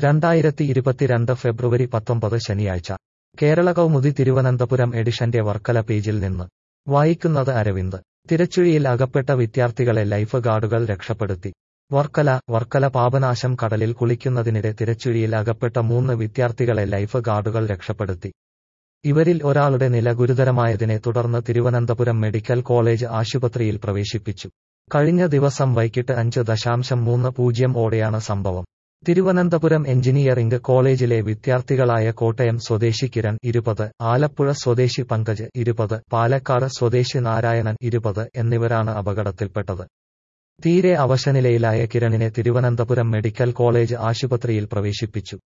രണ്ടായിരത്തി ഇരുപത്തിരണ്ട് ഫെബ്രുവരി പത്തൊമ്പത് ശനിയാഴ്ച കേരള കൗമുദി തിരുവനന്തപുരം എഡിഷന്റെ വർക്കല പേജിൽ നിന്ന് വായിക്കുന്നത് അരവിന്ദ് തിരച്ചുഴിയിൽ അകപ്പെട്ട വിദ്യാർത്ഥികളെ ലൈഫ് ഗാർഡുകൾ രക്ഷപ്പെടുത്തി വർക്കല വർക്കല പാപനാശം കടലിൽ കുളിക്കുന്നതിനിടെ തിരച്ചുഴിയിൽ അകപ്പെട്ട മൂന്ന് വിദ്യാർത്ഥികളെ ലൈഫ് ഗാർഡുകൾ രക്ഷപ്പെടുത്തി ഇവരിൽ ഒരാളുടെ നില ഗുരുതരമായതിനെ തുടർന്ന് തിരുവനന്തപുരം മെഡിക്കൽ കോളേജ് ആശുപത്രിയിൽ പ്രവേശിപ്പിച്ചു കഴിഞ്ഞ ദിവസം വൈകിട്ട് അഞ്ച് ദശാംശം മൂന്ന് പൂജ്യം ഓടെയാണ് സംഭവം തിരുവനന്തപുരം എഞ്ചിനീയറിംഗ് കോളേജിലെ വിദ്യാർത്ഥികളായ കോട്ടയം സ്വദേശി കിരൺ ഇരുപത് ആലപ്പുഴ സ്വദേശി പങ്കജ് ഇരുപത് പാലക്കാട് സ്വദേശി നാരായണൻ ഇരുപത് എന്നിവരാണ് അപകടത്തിൽപ്പെട്ടത് തീരെ അവശനിലയിലായ കിരണിനെ തിരുവനന്തപുരം മെഡിക്കൽ കോളേജ് ആശുപത്രിയിൽ പ്രവേശിപ്പിച്ചു